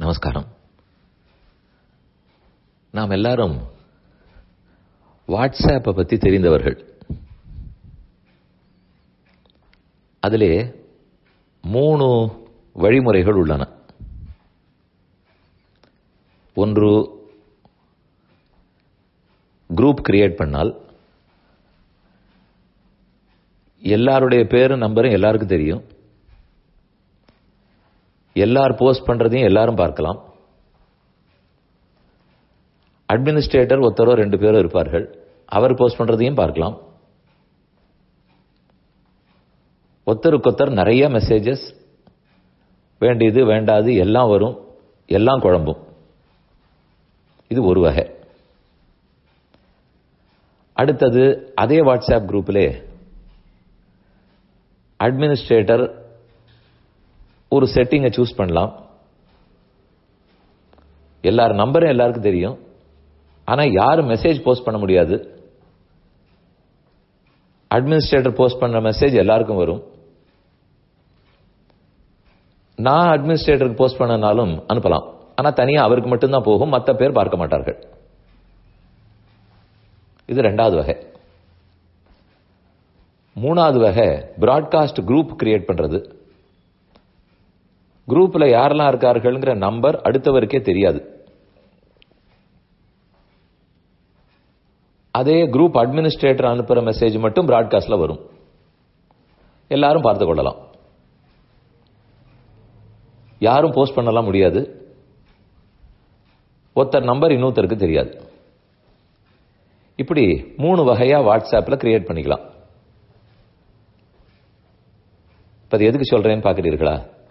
நமஸ்காரம் நாம் எல்லாரும் வாட்ஸ்ஆப்பை பற்றி தெரிந்தவர்கள் அதிலே மூணு வழிமுறைகள் உள்ளன ஒன்று குரூப் கிரியேட் பண்ணால் எல்லாருடைய பேரும் நம்பரும் எல்லாருக்கும் தெரியும் எல்லார் போஸ்ட் பண்றதையும் எல்லாரும் பார்க்கலாம் அட்மினிஸ்ட்ரேட்டர் ஒருத்தரோ ரெண்டு பேரோ இருப்பார்கள் அவர் போஸ்ட் பண்றதையும் பார்க்கலாம் ஒருத்தருக்கொத்தர் நிறைய மெசேஜஸ் வேண்டியது வேண்டாது எல்லாம் வரும் எல்லாம் குழம்பும் இது ஒரு வகை அடுத்தது அதே வாட்ஸ்அப் குரூப்பிலே அட்மினிஸ்ட்ரேட்டர் ஒரு செட்டிங்கை சூஸ் பண்ணலாம் எல்லார் நம்பரும் எல்லாருக்கும் தெரியும் ஆனா யாரும் மெசேஜ் போஸ்ட் பண்ண முடியாது அட்மினிஸ்ட்ரேட்டர் போஸ்ட் பண்ற மெசேஜ் எல்லாருக்கும் வரும் நான் அட்மினிஸ்ட்ரேட்டருக்கு போஸ்ட் பண்ணனாலும் அனுப்பலாம் ஆனா தனியா அவருக்கு மட்டும்தான் போகும் மற்ற பேர் பார்க்க மாட்டார்கள் இது ரெண்டாவது வகை மூணாவது வகை பிராட்காஸ்ட் குரூப் கிரியேட் பண்றது குரூப்ல யாரெல்லாம் இருக்கார்கள்ங்கிற நம்பர் அடுத்தவருக்கே தெரியாது அதே குரூப் அட்மினிஸ்ட்ரேட்டர் அனுப்புற மெசேஜ் மட்டும் பிராட்காஸ்ட்ல வரும் எல்லாரும் பார்த்து கொள்ளலாம் யாரும் போஸ்ட் பண்ணலாம் முடியாது ஒருத்தர் நம்பர் இன்னொருத்தருக்கு தெரியாது இப்படி மூணு வகையா வாட்ஸ்அப்ல கிரியேட் பண்ணிக்கலாம் இப்ப எதுக்கு சொல்றேன்னு பாக்குறீர்களா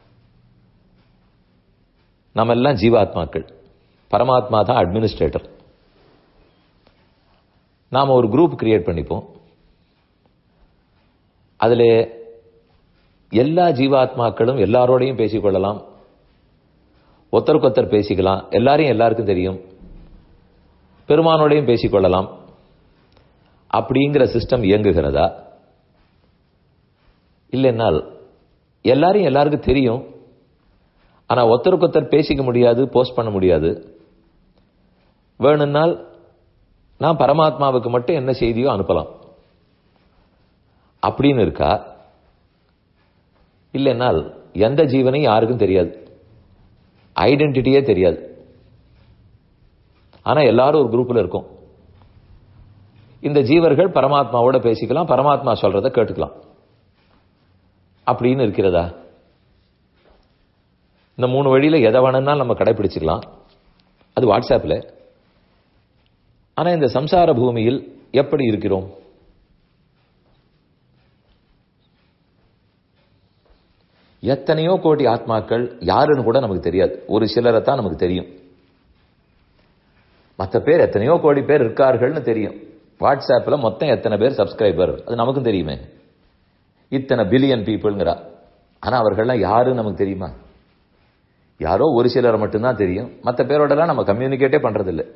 நம்ம எல்லாம் ஜீவாத்மாக்கள் பரமாத்மா தான் அட்மினிஸ்ட்ரேட்டர் நாம ஒரு குரூப் கிரியேட் பண்ணிப்போம் அதுல எல்லா ஜீவாத்மாக்களும் எல்லாரோடையும் பேசிக்கொள்ளலாம் ஒருத்தருக்கு ஒருத்தர் பேசிக்கலாம் எல்லாரையும் எல்லாருக்கும் தெரியும் பெருமானோடையும் பேசிக்கொள்ளலாம் அப்படிங்கிற சிஸ்டம் இயங்குகிறதா இல்லைன்னால் எல்லாரையும் எல்லாருக்கும் தெரியும் ஆனா ஒருத்தருக்கு ஒருத்தர் பேசிக்க முடியாது போஸ்ட் பண்ண முடியாது வேணும்னால் நான் பரமாத்மாவுக்கு மட்டும் என்ன செய்தியோ அனுப்பலாம் அப்படின்னு இருக்கா இல்லைன்னால் எந்த ஜீவனையும் யாருக்கும் தெரியாது ஐடென்டிட்டியே தெரியாது ஆனா எல்லாரும் ஒரு குரூப்ல இருக்கும் இந்த ஜீவர்கள் பரமாத்மாவோட பேசிக்கலாம் பரமாத்மா சொல்றத கேட்டுக்கலாம் அப்படின்னு இருக்கிறதா இந்த மூணு வழியில எதை வேணும்னாலும் நம்ம கடைபிடிச்சிக்கலாம் அது வாட்ஸ்அப்ல ஆனா இந்த சம்சார பூமியில் எப்படி இருக்கிறோம் எத்தனையோ கோடி ஆத்மாக்கள் யாருன்னு கூட நமக்கு தெரியாது ஒரு சிலரை தான் நமக்கு தெரியும் மற்ற பேர் எத்தனையோ கோடி பேர் இருக்கார்கள்னு தெரியும் வாட்ஸ்அப்ல மொத்தம் எத்தனை பேர் சப்ஸ்கிரைபர் அது நமக்கும் தெரியுமே இத்தனை பில்லியன் பீப்புள்ங்கிறா ஆனா அவர்கள்லாம் யாருன்னு நமக்கு தெரியுமா யாரோ ஒரு சிலரை மட்டும்தான் தெரியும் மற்ற பேரோடலாம் நம்ம கம்யூனிகேட்டே பண்றதில்லை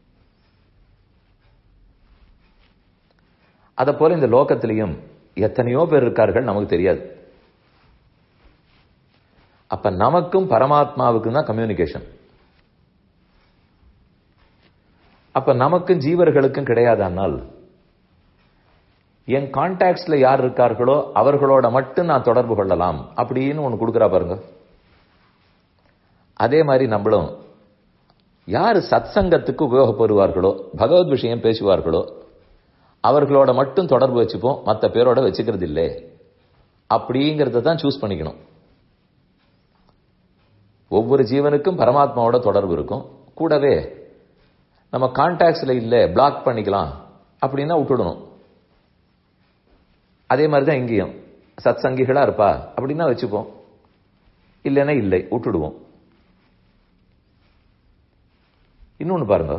அதை போல இந்த லோகத்திலையும் எத்தனையோ பேர் இருக்கார்கள் நமக்கு தெரியாது அப்ப நமக்கும் பரமாத்மாவுக்கும் தான் கம்யூனிகேஷன் அப்ப நமக்கும் ஜீவர்களுக்கும் கிடையாதானால் என் கான்டாக்ட்ஸ்ல யார் இருக்கார்களோ அவர்களோட மட்டும் நான் தொடர்பு கொள்ளலாம் அப்படின்னு ஒன்று கொடுக்குறா பாருங்க அதே மாதிரி நம்மளும் யார் சத் சங்கத்துக்கு உபயோகப்படுவார்களோ பகவத் விஷயம் பேசுவார்களோ அவர்களோட மட்டும் தொடர்பு வச்சுப்போம் மற்ற பேரோட வச்சுக்கிறது இல்லை அப்படிங்கிறத தான் சூஸ் பண்ணிக்கணும் ஒவ்வொரு ஜீவனுக்கும் பரமாத்மாவோட தொடர்பு இருக்கும் கூடவே நம்ம கான்டாக்ட்ஸ்ல இல்ல பிளாக் பண்ணிக்கலாம் அப்படின்னா விட்டுடணும் அதே மாதிரி தான் இங்கேயும் சத் சங்கிகளா இருப்பா அப்படின்னா வச்சுப்போம் இல்லைன்னா இல்லை விட்டுடுவோம் இன்னொன்னு பாருங்க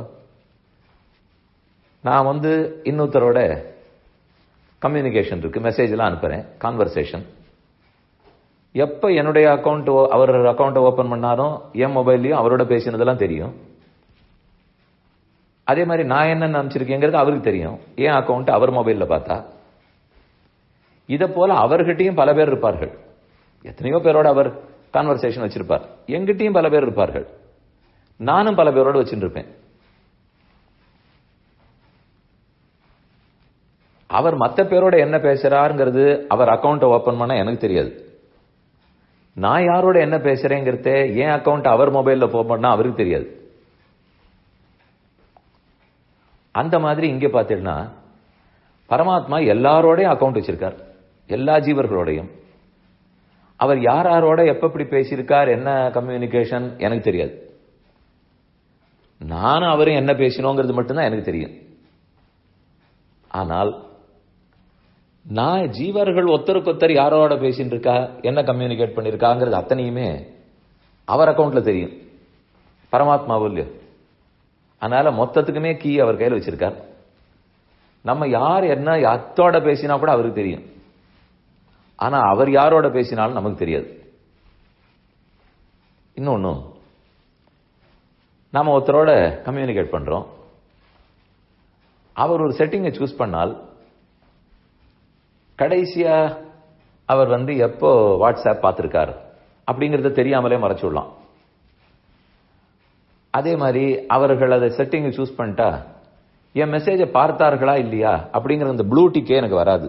நான் வந்து இன்னொருத்தரோட கம்யூனிகேஷன் இருக்கு மெசேஜ் எல்லாம் அனுப்புறேன் கான்வர்சேஷன் எப்ப என்னுடைய அக்கௌண்ட் அவர் அக்கௌண்ட்டை ஓபன் பண்ணாலும் என் மொபைல்லையும் அவரோட பேசினதெல்லாம் தெரியும் அதே மாதிரி நான் என்ன நினைச்சிருக்கேங்கிறது அவருக்கு தெரியும் என் அக்கௌண்ட் அவர் மொபைல்ல பார்த்தா இதை போல அவர்கிட்டயும் பல பேர் இருப்பார்கள் எத்தனையோ பேரோட அவர் கான்வர்சேஷன் வச்சிருப்பார் எங்கிட்டயும் பல பேர் இருப்பார்கள் நானும் பல பேரோட வச்சுட்டு இருப்பேன் அவர் மத்த பேரோட என்ன பேசுறாருங்கிறது அவர் அக்கௌண்ட்டை ஓபன் பண்ண எனக்கு தெரியாது நான் யாரோட என்ன பேசுறேங்கிறத என் அக்கௌண்ட் அவர் மொபைல்ல போன் பண்ணா அவருக்கு தெரியாது அந்த மாதிரி இங்க பாத்தீங்கன்னா பரமாத்மா எல்லாரோடையும் அக்கௌண்ட் வச்சிருக்கார் எல்லா ஜீவர்களோடையும் அவர் யார் யாரோட எப்ப இப்படி பேசியிருக்கார் என்ன கம்யூனிகேஷன் எனக்கு தெரியாது நானும் அவரும் என்ன பேசினோங்கிறது மட்டும்தான் எனக்கு தெரியும் ஆனால் நான் ஜீவர்கள் ஒத்தருக்கொத்தர் யாரோட பேசிட்டு இருக்கா என்ன கம்யூனிகேட் பண்ணிருக்காங்கிறது அத்தனையுமே அவர் அக்கௌண்ட்ல தெரியும் பரமாத்மாவும் இல்லையோ அதனால மொத்தத்துக்குமே கீ அவர் கையில் வச்சிருக்கார் நம்ம யார் என்ன அத்தோட பேசினா கூட அவருக்கு தெரியும் ஆனா அவர் யாரோட பேசினாலும் நமக்கு தெரியாது இன்னொன்னு நாம ஒருத்தரோட கம்யூனிகேட் பண்றோம் அவர் ஒரு செட்டிங்கை சூஸ் பண்ணால் கடைசியா அவர் வந்து எப்போ வாட்ஸ்அப் பார்த்திருக்கார் அப்படிங்கறத தெரியாமலே மறைச்சுடலாம் அதே மாதிரி அவர்கள் அதை செட்டிங்கை சூஸ் பண்ணிட்டா என் மெசேஜை பார்த்தார்களா இல்லையா அப்படிங்கிற அந்த ப்ளூ டிக்கே எனக்கு வராது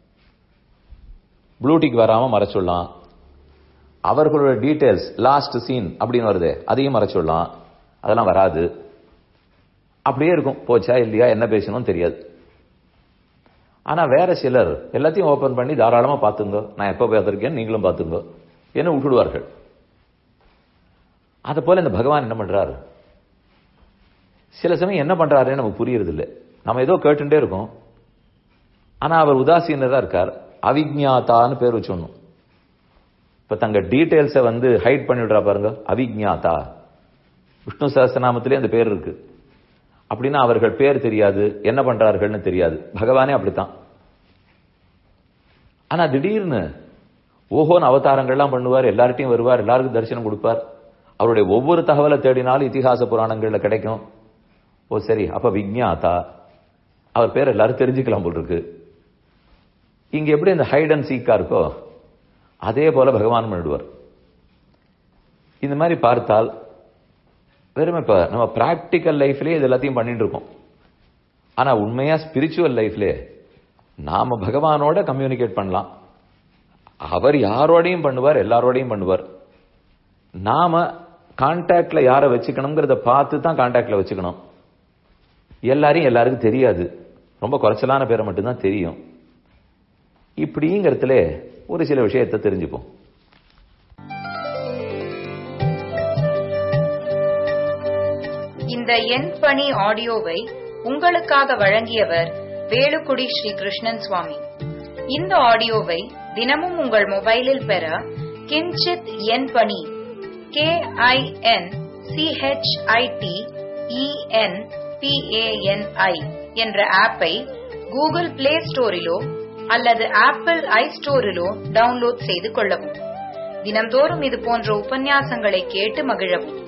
ப்ளூ டிக் வராம மறைச்சுடலாம் அவர்களோட டீடைல்ஸ் லாஸ்ட் சீன் அப்படின்னு வருது அதையும் மறைச்சுடலாம் அதெல்லாம் வராது அப்படியே இருக்கும் போச்சா இல்லையா என்ன பேசணும் தெரியாது ஆனா வேற சிலர் எல்லாத்தையும் ஓபன் பண்ணி தாராளமா பாத்துங்க நான் எப்ப பார்த்திருக்கேன் நீங்களும் பாத்துங்க என்ன விட்டுடுவார்கள் அது போல இந்த பகவான் என்ன பண்றாரு சில சமயம் என்ன பண்றாருன்னு நமக்கு புரியறது இல்லை நம்ம ஏதோ கேட்டுட்டே இருக்கோம் ஆனா அவர் உதாசீனரா இருக்கார் அவிஜாத்தான்னு பேர் வச்சோணும் இப்ப தங்க டீடைல்ஸை வந்து ஹைட் பண்ணிவிடுறா பாருங்க அவிஜாத்தா விஷ்ணு சஹஸ்ரநாமத்திலே அந்த பேர் இருக்கு அப்படின்னா அவர்கள் பேர் தெரியாது என்ன பண்றார்கள்னு தெரியாது பகவானே அப்படித்தான் ஆனா திடீர்னு ஓஹோன்னு அவதாரங்கள்லாம் பண்ணுவார் எல்லார்ட்டையும் வருவார் எல்லாருக்கும் தரிசனம் கொடுப்பார் அவருடைய ஒவ்வொரு தகவலை தேடினாலும் இதிகாச புராணங்கள்ல கிடைக்கும் ஓ சரி அப்ப விக்ஞாதா அவர் பேர் எல்லாரும் தெரிஞ்சுக்கலாம் போல் இருக்கு இங்க எப்படி இந்த ஹைட் அண்ட் சீக்கா இருக்கோ அதே போல பகவான் பண்ணிடுவார் இந்த மாதிரி பார்த்தால் வெறும் இப்ப நம்ம பிராக்டிக்கல் லைஃப்லயே இது எல்லாத்தையும் பண்ணிட்டு இருக்கோம் ஆனா உண்மையா ஸ்பிரிச்சுவல் லைஃப்ல நாம பகவானோட கம்யூனிகேட் பண்ணலாம் அவர் யாரோடையும் பண்ணுவார் எல்லாரோடையும் பண்ணுவார் நாம கான்டாக்ட்ல யாரை வச்சுக்கணுங்கிறத பார்த்து தான் கான்டாக்ட்ல வச்சுக்கணும் எல்லாரையும் எல்லாருக்கும் தெரியாது ரொம்ப குறைச்சலான பேரை மட்டும்தான் தெரியும் இப்படிங்கிறதுல ஒரு சில விஷயத்தை தெரிஞ்சுப்போம் இந்த எண் பணி ஆடியோவை உங்களுக்காக வழங்கியவர் வேலுக்குடி ஸ்ரீ கிருஷ்ணன் சுவாமி இந்த ஆடியோவை தினமும் உங்கள் மொபைலில் பெற கிஞ்சித் எண் பணி கே ஐ என் சிஹெச்ஐடி இஎன் பிஏஎன்ஐ என்ற ஆப்பை கூகுள் பிளே ஸ்டோரிலோ அல்லது ஆப்பிள் ஐ ஸ்டோரிலோ டவுன்லோட் செய்து கொள்ளவும் தினம்தோறும் இது போன்ற உபன்யாசங்களை கேட்டு மகிழவும்